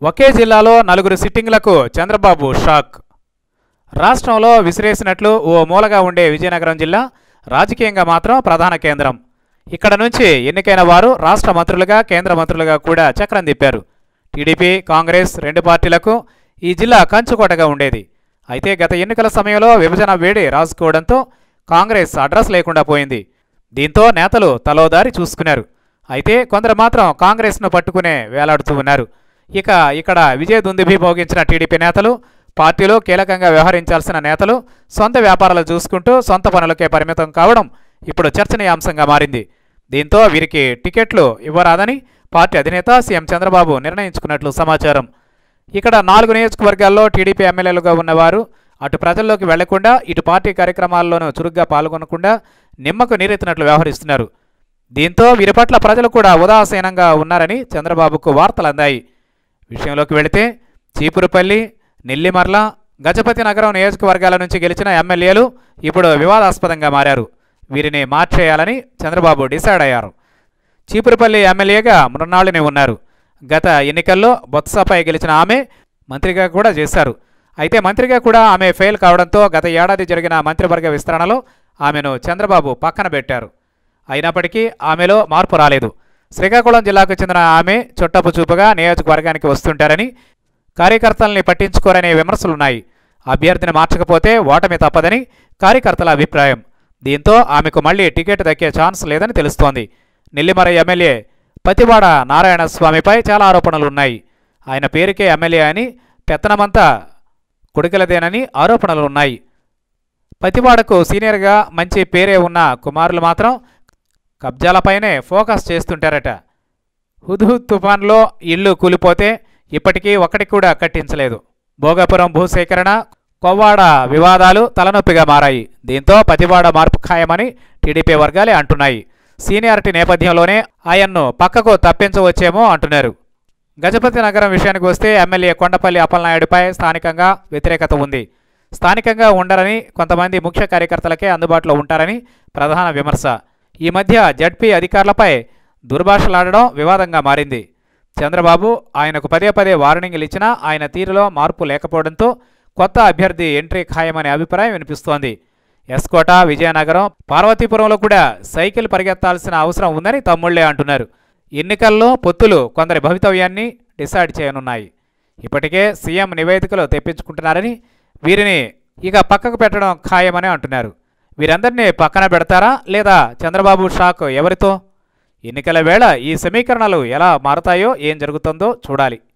ఒకే జిల్లాలో నలుగురు సిట్టింగ్లకు చంద్రబాబు షాక్ రాష్ట్రంలో విసిరేసినట్లు ఓ మూలగా ఉండే విజయనగరం జిల్లా రాజకీయంగా మాత్రం ప్రధాన కేంద్రం ఇక్కడ నుంచి ఎన్నికైన వారు రాష్ట్ర మంత్రులుగా కేంద్ర మంత్రులుగా కూడా చక్రం తిప్పారు టీడీపీ కాంగ్రెస్ రెండు పార్టీలకు ఈ జిల్లా కంచుకోటగా ఉండేది అయితే గత ఎన్నికల సమయంలో విభజన వేడి రాసుకోవడంతో కాంగ్రెస్ అడ్రస్ లేకుండా పోయింది దీంతో నేతలు తలోదారి చూసుకున్నారు అయితే కొందరు మాత్రం కాంగ్రెస్ను పట్టుకునే వేలాడుతూ ఉన్నారు ఇక ఇక్కడ విజయ దుందుభి భోగించిన టీడీపీ నేతలు పార్టీలో కీలకంగా వ్యవహరించాల్సిన నేతలు సొంత వ్యాపారాలు చూసుకుంటూ సొంత పనులకే పరిమితం కావడం ఇప్పుడు చర్చనీయాంశంగా మారింది దీంతో వీరికి టికెట్లు ఇవ్వరాదని పార్టీ అధినేత సీఎం చంద్రబాబు నిర్ణయించుకున్నట్లు సమాచారం ఇక్కడ నాలుగు నియోజకవర్గాల్లో టీడీపీ ఎమ్మెల్యేలుగా ఉన్నవారు అటు ప్రజల్లోకి వెళ్లకుండా ఇటు పార్టీ కార్యక్రమాల్లోనూ చురుగ్గా పాల్గొనకుండా నిమ్మకు నీరెత్తినట్లు వ్యవహరిస్తున్నారు దీంతో వీరి పట్ల ప్రజలు కూడా ఉదాసీనంగా ఉన్నారని చంద్రబాబుకు వార్తలు అందాయి విషయంలోకి వెళితే చీపురుపల్లి నెల్లిమర్ల గజపతి నగరం నియోజకవర్గాల నుంచి గెలిచిన ఎమ్మెల్యేలు ఇప్పుడు వివాదాస్పదంగా మారారు వీరిని మార్చేయాలని చంద్రబాబు డిసైడ్ అయ్యారు చీపురుపల్లి ఎమ్మెల్యేగా మృణాళిని ఉన్నారు గత ఎన్నికల్లో బొత్సపై గెలిచిన ఆమె మంత్రిగా కూడా చేశారు అయితే మంత్రిగా కూడా ఆమె ఫెయిల్ కావడంతో గత ఏడాది జరిగిన మంత్రివర్గ విస్తరణలో ఆమెను చంద్రబాబు పక్కన పెట్టారు అయినప్పటికీ ఆమెలో మార్పు రాలేదు శ్రీకాకుళం జిల్లాకు చెందిన ఆమె చుట్టపు చూపుగా నియోజకవర్గానికి వస్తుంటారని కార్యకర్తల్ని పట్టించుకోరనే విమర్శలున్నాయి అభ్యర్థిని మార్చకపోతే ఓటమి తప్పదని కార్యకర్తల అభిప్రాయం దీంతో ఆమెకు మళ్లీ టికెట్ దక్కే ఛాన్స్ లేదని తెలుస్తోంది నెల్లిమర ఎమ్మెల్యే పతివాడ నారాయణ స్వామిపై చాలా ఆరోపణలు ఉన్నాయి ఆయన పేరుకే ఎమ్మెల్యే అని పెత్తనమంతా కొడుకులదేనని ఆరోపణలు ఉన్నాయి పతివాడకు సీనియర్గా మంచి పేరే ఉన్న కుమారులు మాత్రం కబ్జాలపైనే ఫోకస్ చేస్తుంటారట హుద్హుద్ తుఫాన్లో ఇల్లు కూలిపోతే ఇప్పటికీ ఒకటి కూడా కట్టించలేదు భోగాపురం భూసేకరణ కొవ్వాడ వివాదాలు తలనొప్పిగా మారాయి దీంతో పతివాడ మార్పు ఖాయమని టీడీపీ వర్గాలే అంటున్నాయి సీనియారిటీ నేపథ్యంలోనే ఆయన్ను పక్కకు తప్పించవచ్చేమో అంటున్నారు గజపతి నగరం విషయానికి వస్తే ఎమ్మెల్యే కొండపల్లి అప్పలనాయుడుపై స్థానికంగా వ్యతిరేకత ఉంది స్థానికంగా ఉండరని కొంతమంది ముఖ్య కార్యకర్తలకే అందుబాటులో ఉంటారని ప్రధాన విమర్శ ఈ మధ్య జడ్పీ అధికారులపై దుర్భాషలాడడం వివాదంగా మారింది చంద్రబాబు ఆయనకు పదే పదే వార్నింగ్లు ఇచ్చినా ఆయన తీరులో మార్పు లేకపోవడంతో కొత్త అభ్యర్థి ఎంట్రీ ఖాయమనే అభిప్రాయం వినిపిస్తోంది ఎస్కోట విజయనగరం పార్వతీపురంలో కూడా సైకిల్ పరిగెత్తాల్సిన అవసరం ఉందని తమ్ముళ్లే అంటున్నారు ఎన్నికల్లో పొత్తులు కొందరి భవితవ్యాన్ని డిసైడ్ చేయనున్నాయి ఇప్పటికే సీఎం నివేదికలు తెప్పించుకుంటున్నారని వీరిని ఇక పక్కకు పెట్టడం ఖాయమని అంటున్నారు వీరందరినీ పక్కన పెడతారా లేదా చంద్రబాబు షాక్ ఎవరితో ఎన్నికల వేళ ఈ సమీకరణలు ఎలా మారతాయో ఏం జరుగుతుందో చూడాలి